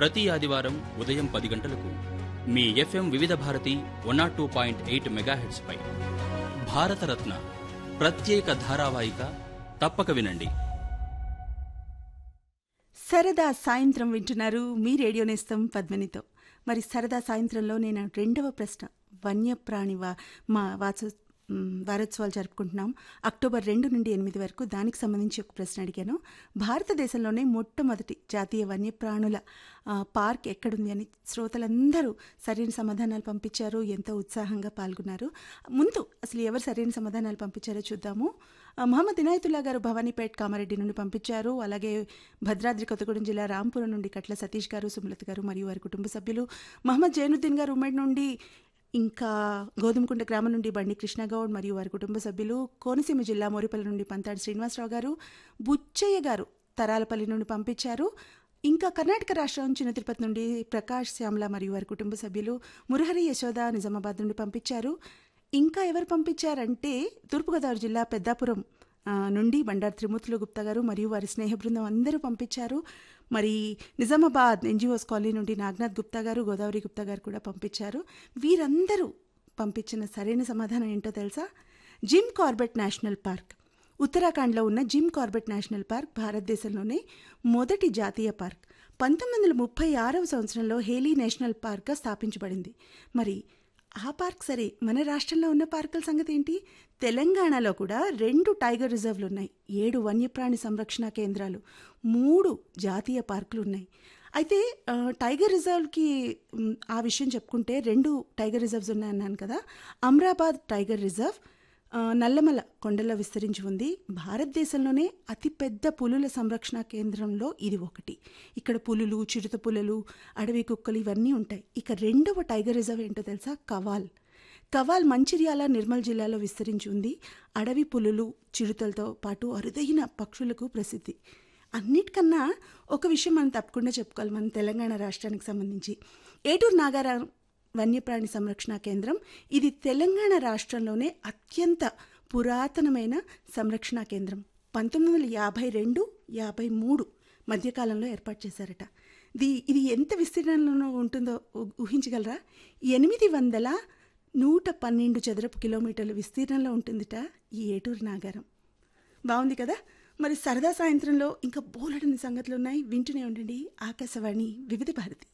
ప్రతి ఆదివారం ఉదయం పది గంటలకు మీ FM Vividh Bharati one nought two point eight మెగాహెట్స్పై భారతరత్న ప్రత్యేక ధారావాహిక తప్పక వినండి సరదా సాయంత్రం వింటున్నారు మీ రేడియో నేస్తం పద్మినితో మరి సరదా సాయంత్రంలో నేను రెండవ ప్రశ్న వన్యప్రాణి వా మా వాచ మ్, వారోత్సవాలు జరుపుకుంటున్నాం అక్టోబర్ రెండు నుండి ఎనిమిది వరకు దానికి సంబంధించి ఒక ప్రశ్న అడిగాను భారతదేశంలోనే మొట్టమొదటి జాతీయ వన్యప్రాణుల ఆ, పార్క్ ఎక్కడుంది అని శ్రోతలందరూ సరైన సమాధానాలు పంపించారు ఎంతో ఉత్సాహంగా పాల్గొన్నారు ముందు అసలు ఎవరు సరైన సమాధానాలు పంపించారో చూద్దాము ఆ, మహమ్మద్ ఇనాయతుల్లా గారు భవానీపేట్ కామారెడ్డి నుండి పంపించారు అలాగే భద్రాద్రి కొత్తగూడెం జిల్లా రాంపురం నుండి కట్ల సతీష్ గారు సుమలత గారు మరియు వారి కుటుంబ సభ్యులు మహమ్మద్ జైనుద్దీన్ గారు ఉమ్మడి నుండి ఇంకా గోధుమకుంట గ్రామం నుండి బండి కృష్ణగౌడ్ మరియు వారి కుటుంబ సభ్యులు కోనసీమ జిల్లా మోరిపల్లి నుండి పంతాడి శ్రీనివాసరావు గారు బుచ్చయ్య గారు తరాలపల్లి నుండి పంపించారు ఇంకా కర్ణాటక రాష్ట్రం చిన్న తిరుపతి నుండి ప్రకాష్ శ్యామల మరియు వారి కుటుంబ సభ్యులు మురహరి యశోద నిజామాబాద్ నుండి పంపించారు ఇంకా ఎవరు పంపించారంటే తూర్పుగోదావరి జిల్లా పెద్దాపురం ఆ, నుండి బండారు త్రిమూర్తులు గుప్తా గారు మరియు వారి స్నేహ బృందం అందరూ పంపించారు మరి నిజామాబాద్ ఎన్జిఓస్ కాలనీ నుండి నాగనాథ్ గుప్తా గారు గోదావరి గుప్తా గారు కూడా పంపించారు వీరందరూ పంపించిన సరైన సమాధానం ఏంటో తెలుసా జిమ్ కార్బెట్ నేషనల్ పార్క్ ఉత్తరాఖండ్లో ఉన్న జిమ్ కార్బెట్ నేషనల్ పార్క్ భారతదేశంలోనే మొదటి జాతీయ పార్క్ పంతొమ్మిది వందల ముప్పై ఆరవ సంవత్సరంలో హేలీ నేషనల్ పార్క్గా స్థాపించబడింది మరి ఆ పార్క్ సరే మన రాష్ట్రంలో ఉన్న పార్కుల సంగతి ఏంటి తెలంగాణలో కూడా రెండు టైగర్ రిజర్వ్లు ఉన్నాయి ఏడు వన్యప్రాణి సంరక్షణ కేంద్రాలు మూడు జాతీయ పార్కులు ఉన్నాయి అయితే ఆ, టైగర్ రిజర్వ్కి మ్, ఆ విషయం చెప్పుకుంటే రెండు టైగర్ రిజర్వ్స్ ఉన్నాయన్నాను కదా అమ్రాబాద్ టైగర్ రిజర్వ్ ఆ, నల్లమల కొండల్లో విస్తరించి ఉంది భారతదేశంలోనే అతిపెద్ద పులుల సంరక్షణ కేంద్రంలో ఇది ఒకటి ఇక్కడ పులులు చిరుత పులులు అడవి కుక్కలు ఇవన్నీ ఉంటాయి ఇక రెండవ టైగర్ రిజర్వ్ ఏంటో తెలుసా కవాల్ కవాల్ మంచిర్యాల నిర్మల్ జిల్లాలో విస్తరించి ఉంది అడవి పులులు చిరుతలతో పాటు అరుదైన పక్షులకు ప్రసిద్ధి అన్నిటికన్నా ఒక విషయం మనం తప్పకుండా చెప్పుకోవాలి మన తెలంగాణ రాష్ట్రానికి సంబంధించి ఏటూరు నాగారా వన్యప్రాణి సంరక్షణ కేంద్రం ఇది తెలంగాణ రాష్ట్రంలోనే అత్యంత పురాతనమైన సంరక్షణ కేంద్రం పంతొమ్మిది వందల యాభై రెండు యాభై మూడు మధ్యకాలంలో ఏర్పాటు చేశారట ఇది ఇది ఎంత విస్తీర్ణంలో ఉంటుందో ఊ- ఊహించగలరా ఎనిమిది వందల నూట పన్నెండు చదరపు కిలోమీటర్ల విస్తీర్ణంలో ఉంటుందిట ఈ ఏటూరు నాగారం బాగుంది కదా మరి సరదా సాయంత్రంలో ఇంకా బోలెడని సంగతులు ఉన్నాయి వింటూనే ఉండండి ఆకాశవాణి వివిధ భారతి